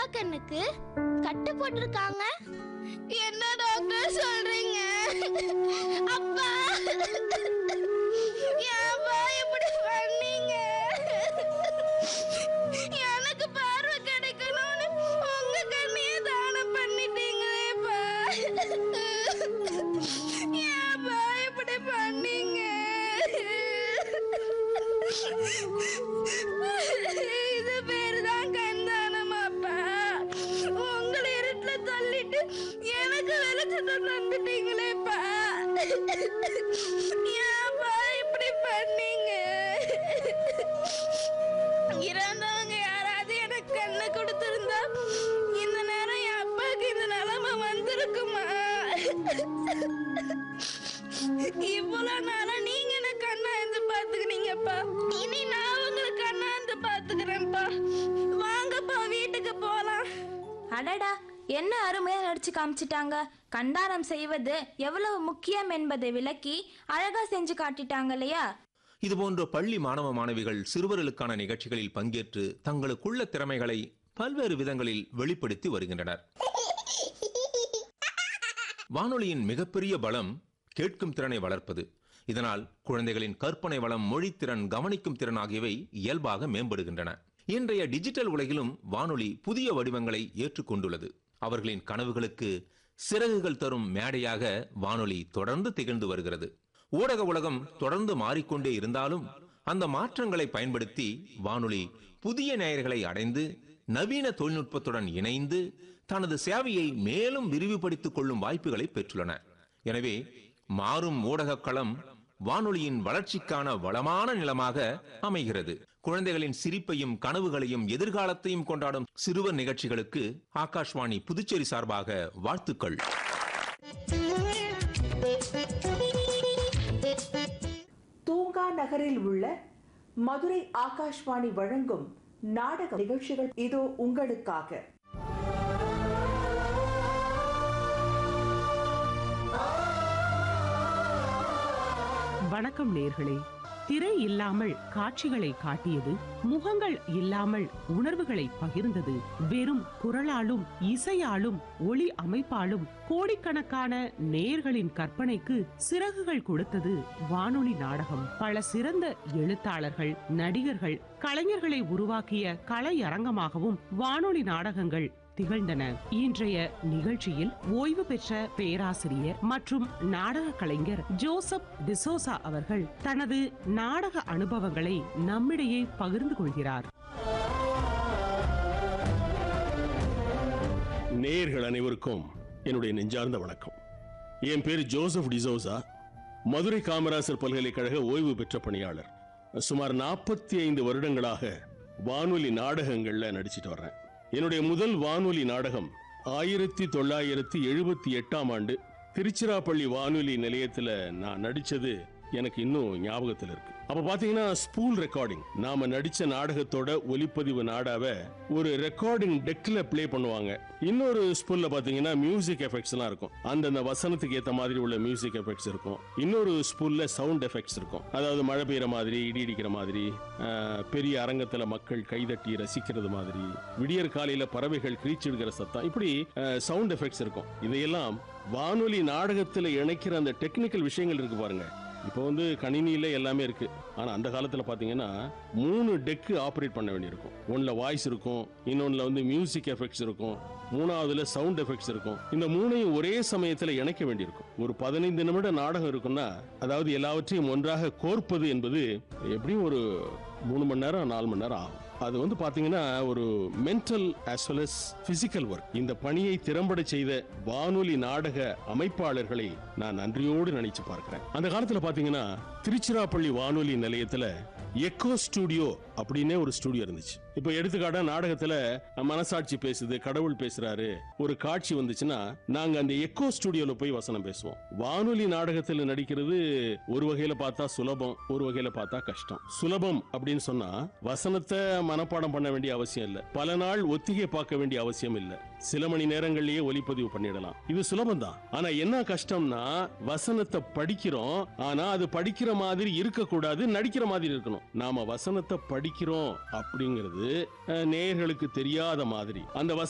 கண்ணுக்கு கட்டு போட்டிருக்காங்க என்ன டாக்டர் சொல்றீங்க அப்பா ஏன்பா இப்படி பண்ணீங்க எனக்கு பார்வை கிடைக்கணும்னு உங்க கண்ணையே தானம் பண்ணிட்டீங்களேப்பா ஏன்பா இப்படி பண்ணீங்க இது பேரு தான் கண்தானமாப்பா உங்களை இருட்டுல தள்ளிட்டு எனக்கு வெளிச்சத்தை தந்துட்டீங்களேப்பா ஏன்பா இப்படி பண்ணீங்க இறந்தவங்க யாராவது எனக்கு கண்ணு கொடுத்திருந்தா இந்த நேரம் என் அப்பாவுக்கு இந்த நிலைமை வந்திருக்குமா இவ்வளவு நாளா நீங்க என்ன கண்ணா இருந்து பாத்துக்கினீங்கப்பா இனி நான் உங்களை கண்ணா இருந்து பாத்துக்கிறேன்ப்பா வாங்கப்பா வீட்டுக்கு போலாம் அடடா என்ன அருமையா நடிச்சு காமிச்சிட்டாங்க கண்டாரம் செய்வது எவ்வளவு முக்கியம் என்பதை விளக்கி அழகா செஞ்சு காட்டிட்டாங்க இல்லையா இதுபோன்ற பள்ளி மாணவ மாணவிகள் சிறுவர்களுக்கான நிகழ்ச்சிகளில் பங்கேற்று தங்களுக்குள்ள திறமைகளை பல்வேறு விதங்களில் வெளிப்படுத்தி வருகின்றனர் வானொலியின் மிகப்பெரிய பலம் கேட்கும் திறனை வளர்ப்பது இதனால் குழந்தைகளின் கற்பனை வளம் மொழித்திறன் கவனிக்கும் திறன் ஆகியவை இயல்பாக மேம்படுகின்றன இன்றைய டிஜிட்டல் உலகிலும் வானொலி புதிய வடிவங்களை ஏற்றுக்கொண்டுள்ளது அவர்களின் கனவுகளுக்கு சிறகுகள் தரும் மேடையாக வானொலி தொடர்ந்து திகழ்ந்து வருகிறது ஊடக உலகம் தொடர்ந்து மாறிக்கொண்டே இருந்தாலும் அந்த மாற்றங்களை பயன்படுத்தி வானொலி புதிய நேயர்களை அடைந்து நவீன தொழில்நுட்பத்துடன் இணைந்து தனது சேவையை மேலும் விரிவுபடுத்திக் கொள்ளும் வாய்ப்புகளை பெற்றுள்ளன எனவே மாறும் ஊடக களம் வானொலியின் வளர்ச்சிக்கான வளமான நிலமாக அமைகிறது குழந்தைகளின் சிரிப்பையும் கனவுகளையும் எதிர்காலத்தையும் கொண்டாடும் சிறுவர் நிகழ்ச்சிகளுக்கு ஆகாஷ்வாணி புதுச்சேரி சார்பாக வாழ்த்துக்கள் தூங்கா நகரில் உள்ள மதுரை ஆகாஷ்வாணி வழங்கும் நாடக நிகழ்ச்சிகள் இதோ உங்களுக்காக வணக்கம் நேர்களே திரை இல்லாமல் காட்சிகளை காட்டியது முகங்கள் இல்லாமல் உணர்வுகளை பகிர்ந்தது வெறும் குரலாலும் இசையாலும் ஒளி அமைப்பாலும் கோடிக்கணக்கான நேயர்களின் கற்பனைக்கு சிறகுகள் கொடுத்தது வானொலி நாடகம் பல சிறந்த எழுத்தாளர்கள் நடிகர்கள் கலைஞர்களை உருவாக்கிய கலையரங்கமாகவும் வானொலி நாடகங்கள் திகழ்ந்தன இன்றைய நிகழ்ச்சியில் ஓய்வு பெற்ற பேராசிரியர் மற்றும் நாடக கலைஞர் ஜோசப் டிசோசா அவர்கள் தனது நாடக அனுபவங்களை நம்மிடையே பகிர்ந்து கொள்கிறார் நேயர்கள் அனைவருக்கும் என்னுடைய நெஞ்சார்ந்த வணக்கம் என் பேர் ஜோசப் டிசோசா மதுரை காமராசர் பல்கலைக்கழக ஓய்வு பெற்ற பணியாளர் சுமார் நாற்பத்தி ஐந்து வருடங்களாக வானொலி நாடகங்கள்ல நடிச்சிட்டு வர்றேன் என்னுடைய முதல் வானொலி நாடகம் ஆயிரத்தி தொள்ளாயிரத்தி எழுபத்தி எட்டாம் ஆண்டு திருச்சிராப்பள்ளி வானொலி நிலையத்துல நான் நடிச்சது எனக்கு இன்னும் ஞாபகத்தில் இருக்கு அப்ப பாத்தீங்கன்னா ஸ்பூல் ரெக்கார்டிங் நாம நடிச்ச நாடகத்தோட ஒலிப்பதிவு நாடாவ ஒரு ரெக்கார்டிங் டெக்ல ப்ளே பண்ணுவாங்க இன்னொரு ஸ்பூல்ல பாத்தீங்கன்னா மியூசிக் எஃபெக்ட்ஸ் எல்லாம் இருக்கும் அந்தந்த வசனத்துக்கு ஏத்த மாதிரி உள்ள மியூசிக் எஃபெக்ட்ஸ் இருக்கும் இன்னொரு ஸ்பூல்ல சவுண்ட் எஃபெக்ட்ஸ் இருக்கும் அதாவது மழை பெய்யற மாதிரி இடி இடிக்கிற மாதிரி ஆஹ், பெரிய அரங்கத்துல மக்கள் கைதட்டி ரசிக்கிறது மாதிரி விடியற் காலையில பறவைகள் கிரீச்சிடுகிற சத்தம் இப்படி சவுண்ட் எஃபெக்ட்ஸ் இருக்கும் இதையெல்லாம் வானொலி நாடகத்துல இணைக்கிற அந்த டெக்னிக்கல் விஷயங்கள் இருக்கு பாருங்க இப்போ வந்து கணினியில எல்லாமே இருக்கு ஆனா அந்த காலத்துல பாத்தீங்கன்னா மூணு டெக்கு ஆப்ரேட் பண்ண வேண்டியிருக்கும் ஒன்னுல வாய்ஸ் இருக்கும் இன்னொன்னுல வந்து மியூசிக் எஃபெக்ட்ஸ் இருக்கும் மூணாவதுல சவுண்ட் எஃபெக்ட்ஸ் இருக்கும் இந்த மூணையும் ஒரே சமயத்துல இணைக்க வேண்டியிருக்கும் ஒரு பதினைந்து நிமிட நாடகம் இருக்குன்னா அதாவது எல்லாவற்றையும் ஒன்றாக கோர்ப்பது என்பது எப்படியும் ஒரு மூணு மணி நேரம் நாலு மணி நேரம் ஆகும் அது வந்து பாத்தீங்கன்னா ஒரு mental as well as physical work இந்த பணியை திறம்பட செய்த வானொலி நாடக அமைப்பாளர்களை நான் நன்றியோடு நினைச்சு பார்க்கிறேன் அந்த காலத்துல பாத்தீங்கன்னா திருச்சிராப்பள்ளி வானொலி நிலையத்துல எக்கோ ஸ்டுடியோ அப்படின்னே ஒரு ஸ்டுடியோ இருந்துச்சு இப்போ எடுத்துக்காட்டா நாடகத்துல மனசாட்சி பேசுது கடவுள் பேசுறாரு ஒரு காட்சி வந்துச்சுன்னா நாங்க அந்த எக்கோ ஸ்டுடியோல போய் வசனம் பேசுவோம் வானொலி நாடகத்துல நடிக்கிறது ஒரு வகையில பார்த்தா சுலபம் ஒரு வகையில பார்த்தா கஷ்டம் சுலபம் அப்படின்னு சொன்னா வசனத்தை மனப்பாடம் பண்ண வேண்டிய அவசியம் இல்ல பல நாள் ஒத்திகை பார்க்க வேண்டிய அவசியம் இல்ல சில மணி நேரங்கள்லயே ஒலிப்பதிவு பண்ணிடலாம் இது சுலபம் தான் ஆனா என்ன கஷ்டம்னா வசனத்தை படிக்கிறோம் ஆனா அது படிக்கிற மாதிரி இருக்கக்கூடாது நடிக்கிற மாதிரி இருக்கணும் நாம வசனத்தை படிக்கிறோம் அப்படிங்கிறது அஹ், நேயர்களுக்கு தெரியாத மாதிரி அந்த